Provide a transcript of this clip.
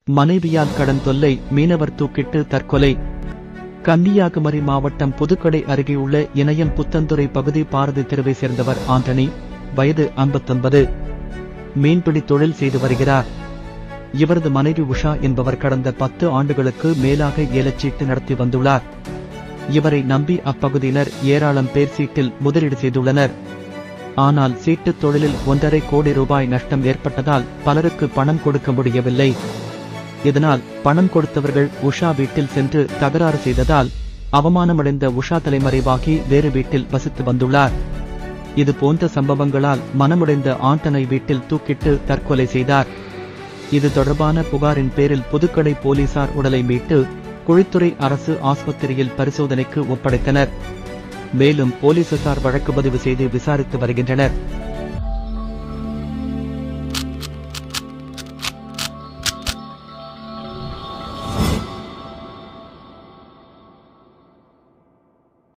மனைவியால் கடன் தொல்லை மீனவர் தூக்கிட்டு தற்கொலை கன்னியாகுமரி மாவட்டம் புதுக்கடை அருகே உள்ள இணையம் புத்தந்துறை பகுதி பாரதி தெருவை சேர்ந்தவர் ஆண்டனி வயது 59 மீன்பிடி தொழில் செய்து வருகிறார் இவரது மனைவி உஷா என்பவர் கடந்த பத்து ஆண்டுகளுக்கு மேலாக ஏலச்சீட்டு நடத்தி வந்துள்ளார் இவரை நம்பி அப்பகுதியினர் ஏராளம் பேர் சீட்டில் முதலீடு செய்துள்ளனர் ஆனால் சீட்டுத் தொழிலில் ஒன்றரை கோடி ரூபாய் நஷ்டம் ஏற்பட்டதால் பலருக்கு பணம் கொடுக்க முடியவில்லை இதனால் பணம் கொடுத்தவர்கள் உஷா வீட்டில் சென்று தகராறு செய்ததால் அவமானமடைந்த உஷா தலைமறைவாகி வேறு வீட்டில் வசித்து வந்துள்ளார் இது போன்ற சம்பவங்களால் மனமுடைந்த ஆண்டனை வீட்டில் தூக்கிட்டு தற்கொலை செய்தார் இது தொடர்பான புகாரின் பேரில் புதுக்கடை போலீசார் உடலை மீட்டு குழித்துறை அரசு ஆஸ்பத்திரியில் பரிசோதனைக்கு ஒப்படைத்தனர் மேலும் போலீசார் வழக்கு பதிவு செய்து விசாரித்து வருகின்றனர்